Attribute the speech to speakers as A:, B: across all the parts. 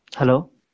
A: Hello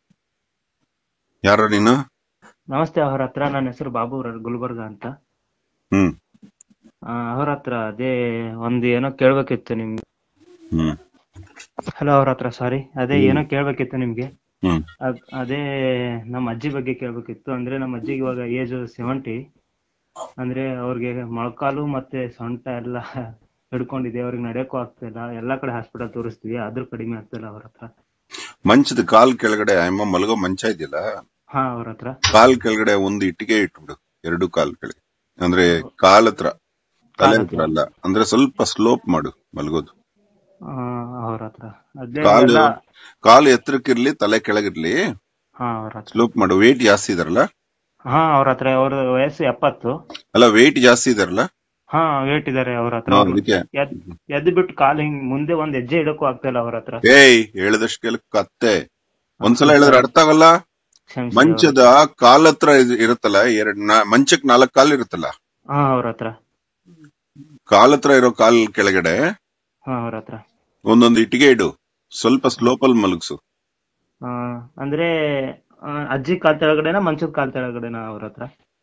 B: ಯಾರ ನೀನು
A: ನಮಸ್ತೆ ಅವ್ರ ಹತ್ರ ನನ್ನ ಹೆಸರು ಬಾಬು ರ- ಗುಲ್ಬರ್ಗ ಅಂತ
B: ಹ್ಮ್
A: ಆ, ಅವ್ರ ಹತ್ರ ಅದೇ ಒಂದು ಏನೋ ಕೇಳ್ಬೇಕಿತ್ತು ನಿಮ್ಗೆ
B: ಹ್ಮ್
A: ಹಲೋ ಅವ್ರ ಹತ್ರ ಸಾರಿ ಅದೇ ಏನೋ ಕೇಳ್ಬೇಕಿತ್ತು ನಿಮ್ಗೆ
B: ಹ್ಮ್
A: ಅದ್- ಅದೇ ನಮ್ಮ ಅಜ್ಜಿ ಬಗ್ಗೆ ಕೇಳ್ಬೇಕಿತ್ತು ಅಂದ್ರೆ ನಮ್ಮ ಅಜ್ಜಿಗೆ ಇವಾಗ ಏಜ್ ಸೆವೆಂಟಿ ಅಂದ್ರೆ ಅವ್ರಿಗೆ ಮೊಳಕಾಲು ಮತ್ತೆ ಸೊಂಟ ಎಲ್ಲ ಹಿಡ್ಕೊಂಡಿದೆ ಅವ್ರಿಗೆ ನಡೆಯಕ್ಕೂ ಆಗ್ತಿಲ್ಲ ಎಲ್ಲಾ ಕಡೆ ಹಾಸ್ಪಿಟಲ್ ತೋರಿಸ್ತೀವಿ ಆದ್ರೂ ಕಡಿಮೆ ಆಗ್ತಿಲ್ಲ ಅವ್ರ ಹತ್ರ
B: ಮಂಚದ ಕಾಲ್ ಕೆಳಗಡೆ ಅಮ್ಮ ಮಲಗೋ ಮಂಚ ಇದೆಯಲ್ಲ
A: ಹಾ ಅವ್ರ ಹತ್ರ
B: ಕಾಲ್ ಕೆಳಗಡೆ ಒಂದು ಇಟ್ಟಿಗೆ ಇಟ್ಬಿಡು ಎರಡು ಕಾಲ್ ಕೆಳಗೆ ಅಂದ್ರೆ ಕಾಲ್ ಹತ್ರ ತಲೆ ಹತ್ರ ಅಲ್ಲ ಅಂದ್ರೆ ಸ್ವಲ್ಪ ಸ್ಲೋಪ್ ಮಾಡು ಮಲಗೋದು
A: ಆ, ಅವ್ರ ಹತ್ರ ಅದೇ
B: ಕಾಲು
A: ಎಲ್ಲ
B: ಕಾಲು ಎತ್ತರಕ್ಕಿರ್ಲಿ ತಲೆ ಕೆಳಗಿರ್ಲಿ
A: ಹಾ ಅವ್ರ ಹತ್ರ
B: ಸ್ಲೋಪ್ ಮಾಡು ವೇಟ್ ಜಾಸ್ತಿ ಇದಾರಲ್ಲ
A: ಹಾ ಅವ್ರ ಹತ್ರ ಅವ್ರ ವಯಸ್ಸು ಎಪ್ಪತ್ತು
B: ಅಲ್ಲ ವೇಟ್ ಜಾಸ್ತಿ ಇದಾರಲ್ಲ
A: ಹಾ ವೇಟ್ ಇದಾರೆ ಅವ್ರ ಹತ್ರ
B: ಹಾ,
A: ಅವ್ರು
B: ಅದಕ್ಕೆ
A: ಎದ್ ಎದ್ದು ಬಿಟ್ಟು ಕಾಲ್ ಹಿಂಗ್ ಮುಂದೆ ಒಂದ್ ಹೆಜ್ಜೆ ಇಡಕ್ಕೂ ಆಗ್ತಿಲ್ಲ ಅವ್ರ ಹತ್ರ
B: ಏಯ್ ಹೇಳಿದಷ್ಟು ಕೇಳ ಕತ್ತೆ ಒಂದ್ಸಲ ಹೇಳಿದ್ರೆ ಅರ್ಥ ಆಗಲ್ಲ
A: ಕ್ಷಮಿಸಿ
B: ಮಂಚದ ಕಾಲ್ ಹತ್ರ ಇದ್- ಇರುತ್ತಲ್ಲ ಎರಡ್ ನಾ- ಮಂಚಕ್ ನಾಲ್ಕ್ ಕಾಲ್ ಇರುತ್ತಲ್ಲ
A: ಹಾ ಅವ್ರ ಹತ್ರ
B: ಕಾಲ್ ಹತ್ರ ಇರೋ ಕಾಲ್ ಕೆಳಗಡೆ
A: ಹಾ ಅವ್ರ ಹತ್ರ
B: ಒಂದೊಂದು ಇಟ್ಟಿಗೆ ಇಡು ಸ್ವಲ್ಪ ಸ್ಲೋಪ್ ಅಲ್ಲಿ ಮಲಗ್ಸು
A: ಆ, ಅಂದ್ರೆ ಆ, ಅಜ್ಜಿ ಕಾಲ್ ತೆಳಗಡೆನಾ ಮಂಚದ ಕಾಲ್ ತೆಳಗಡೆನಾ ಅವ್ರ ಹತ್ರ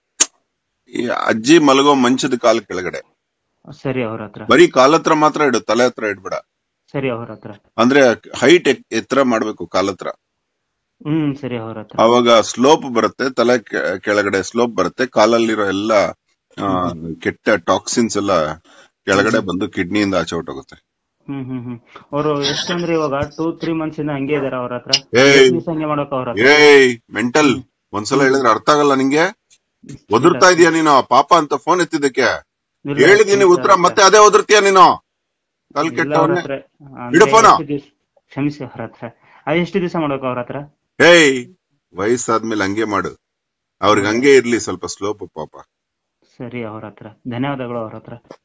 B: ಈ ಅಜ್ಜಿ ಮಲಗೋ ಮಂಚದ ಕಾಲ್ ಕೆಳಗಡೆ
A: ಸರಿ ಅವ್ರ ಹತ್ರ
B: ಬರೀ ಕಾಲ್ ಹತ್ರ ಮಾತ್ರ ಇಡು ತಲೆ ಹತ್ರ ಇಡ್ಬೇಡ
A: ಸರಿ ಅವ್ರ ಹತ್ರ
B: ಅಂದ್ರೆ ಹೈಟ್ ಎತ್ತರ ಮಾಡ್ಬೇಕು ಕಾಲ್ ಹತ್ರ
A: ಹ್ಮ್ ಸರಿ ಅವ್ರ ಹತ್ರ
B: ಅವಾಗ ಸ್ಲೋಪ್ ಬರುತ್ತೆ ತಲೆ ಕೆ- ಕೆಳಗಡೆ ಸ್ಲೋಪ್ ಬರುತ್ತೆ ಕಾಲಲ್ಲಿರೋ ಎಲ್ಲ ಆ, ಕೆಟ್ಟ ಟಾಕ್ಸಿನ್ಸ್ ಎಲ್ಲ ಕೆಳಗಡೆ ಬಂದು ಕಿಡ್ನಿಯಿಂದ ಆಚೆ ಹೊಟ್ಟೋಗುತ್ತೆ
A: ಹ್ಮ್ ಹ್ಮ್ ಹ್ಮ್ ಅವರು ಎಷ್ಟಂದ್ರೆ ಇವಾಗ ಟೂ ತ್ರೀ ಮಂತ್ಸ್ ಇಂದ ಹಂಗೆ ಇದಾರೆ ಅವ್ರ ಹತ್ರ
B: ಏಯ್
A: ಎಷ್ಟ್ ದಿವ್ಸ ಹಂಗೆ ಮಾಡಕ್ ಅವ್ರ ಹತ್ರ
B: ಏಯ್ ಮೆಂಟಲ್ ಒಂದ್ಸಲ ಹೇಳಿದ್ರೆ ಅರ್ಥ ಆಗಲ್ಲ ನಿಂಗೆ ಒದರ್ತಾ ಇದೀಯ ನೀನು ಪಾಪ ಅಂತ ಫೋನ್ ಎತ್ತಿದ್ದಕ್ಕೆ
A: ಇಲ್ಲ,
B: ಹೇಳಿದೀನಿ
A: ಕ್ಷಮಿಸಿ
B: ಉತ್ತರ
A: ಅವ್ರ ಹತ್ರ.
B: ಮತ್ತೆ ಅದೇ ಒದರ್ತೀಯ ನೀನು ಕಾಲ್
A: ಇಲ್ಲ ಅವ್ರ
B: ಕೆಟ್ಟವನೇ
A: ಹತ್ರ
B: ಇಡು
A: ಅಂದ್ರೆ
B: ಫೋನ.
A: ಎಷ್ಟು ದಿವ್ಸ ಕ್ಷಮಿಸಿ ಅವ್ರ ಹತ್ರ ಅದ್ ಎಷ್ಟು ದಿವಸ ಮಾಡ್ಬೇಕು ಅವ್ರ ಹತ್ರ
B: ಏಯ್ ವಯಸ್ಸಾದ್ಮೇಲೆ ಹಂಗೆ ಮಾಡು ಅವ್ರಿಗೆ ಹಂಗೆ ಇರ್ಲಿ ಸ್ವಲ್ಪ ಸ್ಲೋಪ್ ಪಾಪ
A: ಸರಿ ಅವ್ರ ಹತ್ರ ಧನ್ಯವಾದಗಳು ಅವ್ರ ಹತ್ರ